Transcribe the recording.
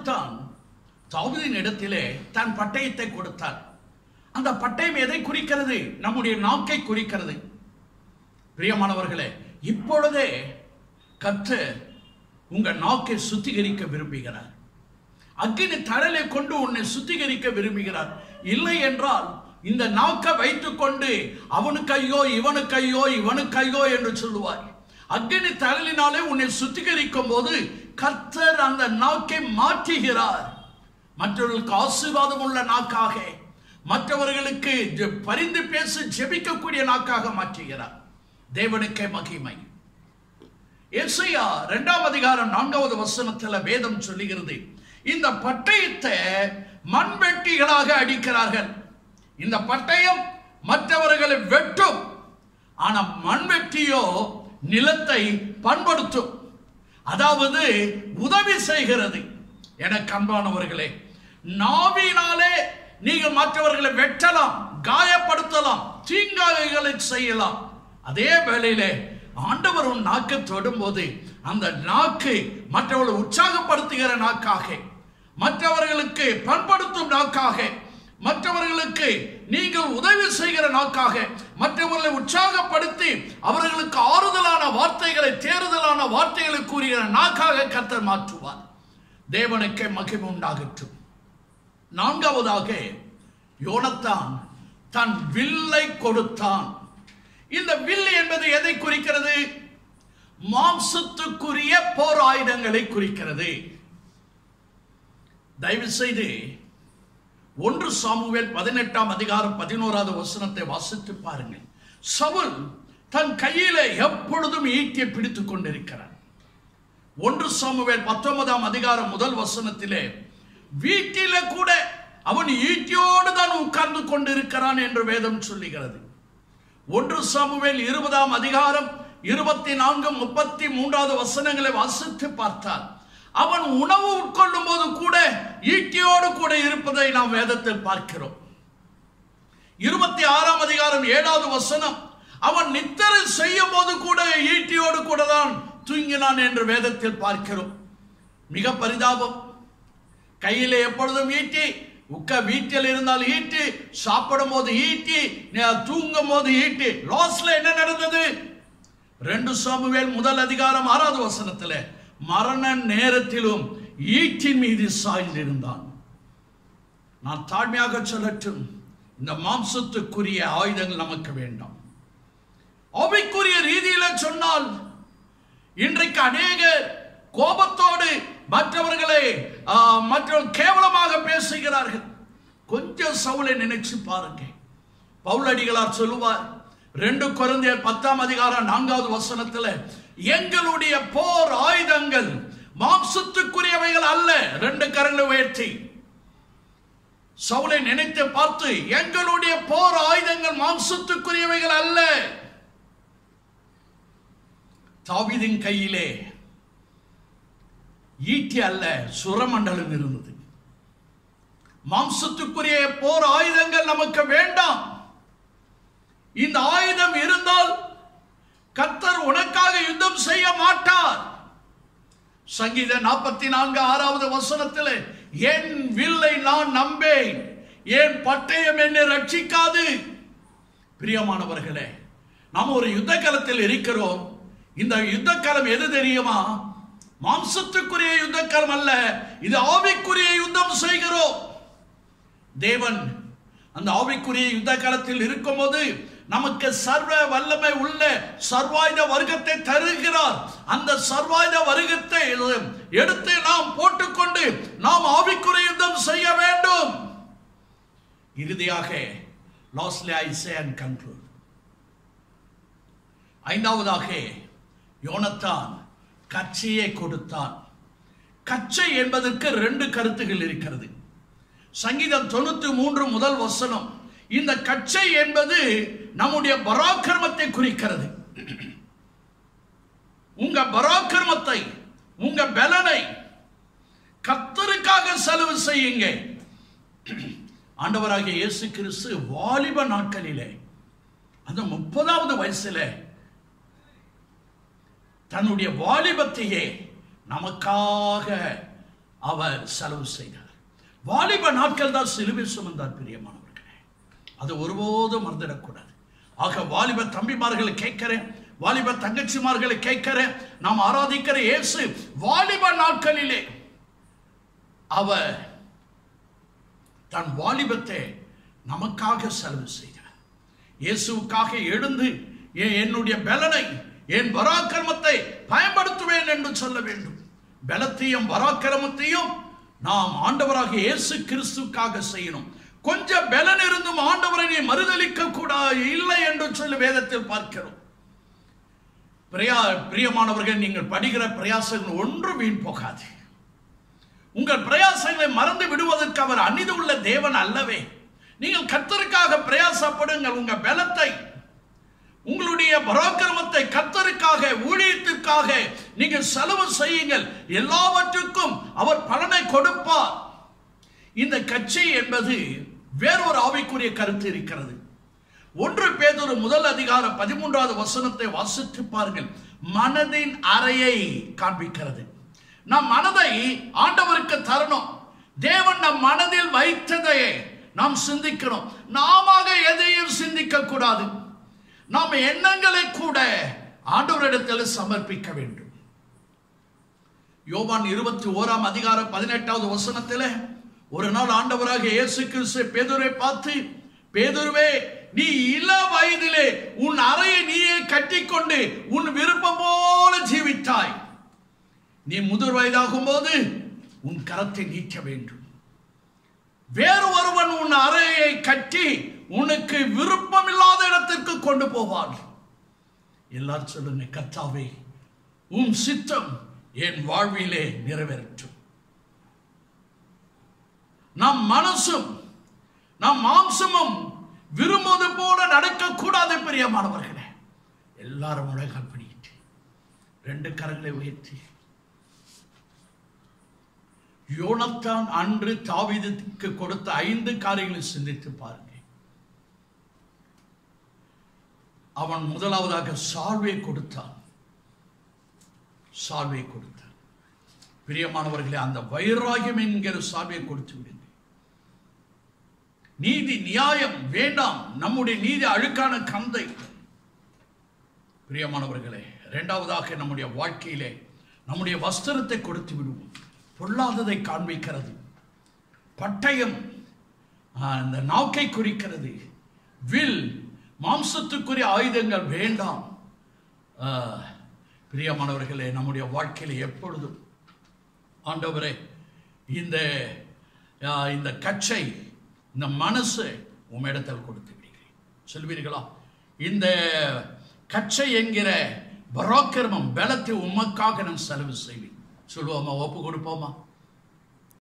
யோனத்தான் தாவீதின் இடத்திலே தன் பட்டயத்தை கொடுத்தார் அந்த பட்டயம் எதை குறிக்கிறது நம்முடைய நாக்கை குறிக்கிறது பிரியமானவர்களே இப்பொழுதே கற்று உங்க நாக்கை சுத்திகரிக்க விரும்புகிறார் அக்கினி தழலை கொண்டு உன்னை சுத்திகரிக்க விரும்புகிறார் இல்லை என்றால் இந்த நாக்கை வைத்துக்கொண்டு அவனுக்கு ஐயோ இவனுக்கு ஐயோ இவனுக்கு ஐயோ என்று சொல்லுவார் அக்கினி தழலினாலே உன்னை சுத்திகரிக்கும் போது கர்த்தர் அந்த நாக்கை மாற்றுகிறார் மற்றவர்களுக்கு ஆசீர்வாதம் உள்ள நாக்காக மற்றவர்களுக்கு ஜெ- பரிந்து பேசி ஜெபிக்கக்கூடிய நாக்காக மாற்றுகிறார் தேவனுக்கே மகிமை எஸ்ஐயா இரண்டாம் அதிகாரம் நான்காவது வசனத்துல வேதம் சொல்லுகிறது இந்த பட்டயத்தை மண்வெட்டிகளாக அடிக்கிறார்கள் இந்த பட்டயம் மற்றவர்களை வெட்டும் ஆனா மண்வெட்டியோ நிலத்தை பண்படுத்தும் அதாவது உதவி செய்கிறது எனக்கு அன்பானவர்களே நாவினாலே நீங்கள் மற்றவர்களை வெட்டலாம் காயப்படுத்தலாம் தீங்காய்களை செய்யலாம் அதே வேளையிலே ஆண்டவர் உன் நாக்கை தொடும்போது அந்த நாக்கு மற்றவர்களை உற்சாகப்படுத்துகிற நாக்காக மற்றவர்களுக்கு பண்படுத்தும் நாக்காக மற்றவர்களுக்கு நீங்கள் உதவி செய்கிற நாக்காக மற்றவர்களை உற்சாகப்படுத்தி அவர்களுக்கு ஆறுதலான வார்த்தைகளை தேறுதலான வார்த்தைகளை கூறுகிற நாக்காக கர்த்தர் மாற்றுவார் தேவனுக்கே மகிமை உண்டாகட்டும் நான்காவதாக யோனத்தான் தன் வில்லை கொடுத்தான் இந்த வில் என்பது எதை குறிக்கிறது மாம்சத்துக்குரிய போர் ஆயுதங்களை குறிக்கிறது தயவு செய்து ஒன்று சாமுவேல் பதினெட்டாம் அதிகாரம் பதினோராவது வசனத்தை வாசித்து பாருங்கள் சவுல் தன் கையிலே எப்பொழுதும் ஈட்டியை பிடித்துக் கொண்டிருக்கிறார் ஒன்று சாமுவேல் பத்தொன்பதாம் அதிகாரம் முதல் வசனத்திலே வீட்டிலே கூட அவன் ஈட்டியோடு தான் உட்கார்ந்து கொண்டிருக்கிறான் என்று வேதம் சொல்லுகிறது ஒன்று சாமுவேல் இருபதாம் அதிகாரம் இருபத்தி நான்கு முப்பத்தி மூன்றாவது வசனங்களை வாசித்து பார்த்தால் அவன் உணவு உட்கொள்ளும் போது கூட ஈட்டியோடு கூட இருப்பதை நாம் வேதத்தில் பார்க்கிறோம் இருபத்தி ஆறாம் அதிகாரம் ஏழாவது வசனம் அவன் நித்திரை செய்யும் போது கூட ஈட்டியோடு கூட தான் தூங்கினான் என்று வேதத்தில் பார்க்கிறோம் மிக பரிதாபம் கையிலே எப்பொழுதும் ஈட்டி உக்க வீட்டில் இருந்தால் ஈட்டி சாப்பிடும் போது ஈட்டி நே- தூங்கும் போது ஈட்டி லாஸ்ட்ல என்ன நடந்தது ரெண்டு சாமுவேல் முதல் அதிகாரம் ஆறாவது வசனத்துல மரண நேரத்திலும் ஈட்டின் மீது சாய்ந்திருந்தான் நான் தாழ்மையாக சொல்லட்டும் இந்த மாம்சத்துக்குரிய ஆயுதங்கள் நமக்கு வேண்டாம் அவைக்குரிய ரீதியில சொன்னால் இன்றைக்கு அநேகர் கோபத்தோடு மற்றவர்களை ஆ, மற்றவர்கள் கேவலமாக பேசுகிறார்கள் கொஞ்சம் சவுளை நினைச்சு பாருங்க பவுலடிகளார் சொல்லுவார் ரெண்டு குழந்தையர் பத்தாம் அதிகாரம் நான்காவது வசனத்துல எங்களுடைய போர் ஆயுதங்கள் மாம்சத்துக்குரியவைகள் அல்ல ரெண்டு கரங்களை உயர்த்தி சவுலை நினைத்து பார்த்து எங்களுடைய போர் ஆயுதங்கள் மாம்சத்துக்குரியவைகள் அல்ல தாவீதின் கையிலே ஈட்டி அல்ல சுரமண்டலம் இருந்தது மாம்சத்துக்குரிய போர் ஆயுதங்கள் நமக்கு வேண்டாம் இந்த ஆயுதம் இருந்தால் கர்த்தர் உனக்காக யுத்தம் செய்ய மாட்டார் சங்கீத நாற்பத்தி நான்கு ஆறாவது வசனத்தில் என் வில்லை நான் நம்பேன் என் பட்டயம் என்னை ரட்சிக்காது பிரியமானவர்களே நாம் ஒரு யுத்த காலத்தில் இருக்கிறோம் இந்த யுத்த காலம் எது தெரியுமா மாம்சத்துக்குரிய யுத்த காலம் அல்ல இது ஆவிக்குரிய யுத்தம் செய்கிறோம் தேவன் அந்த ஆவிக்குரிய யுத்த காலத்தில் இருக்கும்போது நமக்கு சர்வ வல்லமை உள்ள சர்வாயுத வர்க்கத்தை தருகிறார் அந்த சர்வாயுத வர்க்கத்தை எடுத்து நாம் போட்டுக்கொண்டு நாம் ஆவிக்குரிய யுத்தம் செய்ய வேண்டும் இறுதியாக lastly I say and control ஐந்தாவதாக யோனத்தான் கச்சையை கொடுத்தான் கச்சை என்பதற்கு ரெண்டு கருத்துகள் இருக்கிறது சங்கீதம் தொண்ணூத்தி மூன்று முதல் வசனம் இந்த கச்சை என்பது நம்முடைய பராக்கிரமத்தை குறிக்கிறது உங்க பராக்கிரமத்தை உங்க பலனை கத்தருக்காக செலவு செய்யுங்க ஆண்டவராகிய இயேசு கிறிஸ்து வாலிப நாட்களிலே அந்த முப்பதாவது வயசுல தன்னுடைய வாலிபத்தையே நமக்காக அவர் செலவு செய்தார் வாலிப நாட்கள் தான் சிலுவை சுமந்தார் பிரியமானவர்களே அது ஒருபோதும் மறந்துடக்கூடாது ஆக வாலிப தம்பிமார்களை கேட்கிறேன் வாலிப தங்கச்சிமார்களை கேட்கிறேன் நாம் ஆராதிக்கிற இயேசு வாலிப நாட்களிலே அவர் தன் வாலிபத்தை நமக்காக செலவு செய்தார் இயேசுவுக்காக எழுந்து என் என்னுடைய பலனை என் பராக்கிரமத்தை பயன்படுத்துவேன் என்று சொல்ல வேண்டும் பலத்தையும் பராக்கிரமத்தையும் நாம் ஆண்டவராக இயேசு கிறிஸ்துக்காக செய்யணும் கொஞ்சம் பலன் இருந்தும் ஆண்டவரை நீ மறுதலிக்க கூடாது இல்லை என்று சொல்லி வேதத்தில் பார்க்கிறோம் பிரியா பிரியமானவர்கள் நீங்கள் படுகிற பிரயாசங்கள் ஒன்று வீண் போகாது உங்கள் பிரயாசங்களை மறந்து விடுவதற்கு அவர் அநீதி உள்ள தேவன் அல்லவே நீங்கள் கர்த்தருக்காக பிரயாசப்படுங்கள் உங்க பலத்தை உங்களுடைய பராக்கிரமத்தை கர்த்தருக்காக ஊழியத்திற்காக நீங்கள் செலவு செய்யுங்கள் எல்லாவற்றுக்கும் அவர் பலனை கொடுப்பார் இந்த கட்சி என்பது வேறொரு ஆவிக்குரிய கருத்து இருக்கிறது ஒன்று பேதொரு முதல் அதிகாரம் பதிமூன்றாவது வசனத்தை வாசித்து பாருங்கள் மனதின் அறையை காண்பிக்கிறது நம் மனதை ஆண்டவருக்கு தரணும் தேவன் நம் மனதில் வைத்ததை நாம் சிந்திக்கணும் நாம எதையும் சிந்திக்க கூடாது நாம் எண்ணங்களை கூட ஆண்டவரிடத்தில் சமர்ப்பிக்க வேண்டும் யோவான் இருபத்தி ஓராம் அதிகாரம் பதினெட்டாவது வசனத்தில் ஒரு நாள் ஆண்டவராக இயேசு கிறிஸ்து பேதுரை பார்த்து பேதுருவே நீ இள வயதிலே உன் அறையை நீயே கட்டிக்கொண்டு உன் விருப்பம் போல ஜீவித்தாய் நீ முதிர் வயதாகும் போது உன் கரத்தை நீக்க வேண்டும் வேறு ஒருவன் உன் அறையை கட்டி உனக்கு விருப்பம் இல்லாத இடத்திற்கு கொண்டு போவான் எல்லாரும் சொல்லுங்க கர்த்தாவே உன் சித்தம் என் வாழ்விலே நிறைவேறட்டும் நம் மனசும் நம் மாம்சமும் விரும்புவது போல நடக்கக்கூடாது பிரியமானவர்களே எல்லாரும் உலகம் பிடிக்கிட்டு ரெண்டு கரங்களை உயர்த்தி யோனத்தான் அன்று தாவீதுக்கு கொடுத்த ஐந்து காரியங்களை சிந்தித்து பாருங்க அவன் முதலாவதாக சால்வை கொடுத்தான் சால்வை கொடுத்தான் பிரியமானவர்களே அந்த வைராகியம் என்கிற சால்வை கொடுத்து விடுங்க நீதி நியாயம் வேண்டாம் நம்முடைய நீதி அழுக்கான கந்தை பிரியமானவர்களே இரண்டாவதாக நம்முடைய வாழ்க்கையிலே நம்முடைய வஸ்திரத்தை கொடுத்து விடுவோம் பொல்லாததை காண்பிக்கிறது பட்டயம் ஆ, இந்த நாக்கை குறிக்கிறது வில் மாம்சத்துக்குரிய ஆயுதங்கள் வேண்டாம் ஆ, பிரியமானவர்களே நம்முடைய வாழ்க்கையில எப்பொழுதும் ஆண்டவரே இந்த ஆ, இந்த கச்சை இந்த மனசு உம்மிடத்தில் கொடுத்து விடுகிறேன் சொல்வீர்களா இந்த கச்சை என்கிற பராக்கிரமம் பலத்தை உமக்காக நான் செலவு செய்வேன் சொல்லுவோமா ஒப்பு கொடுப்போமா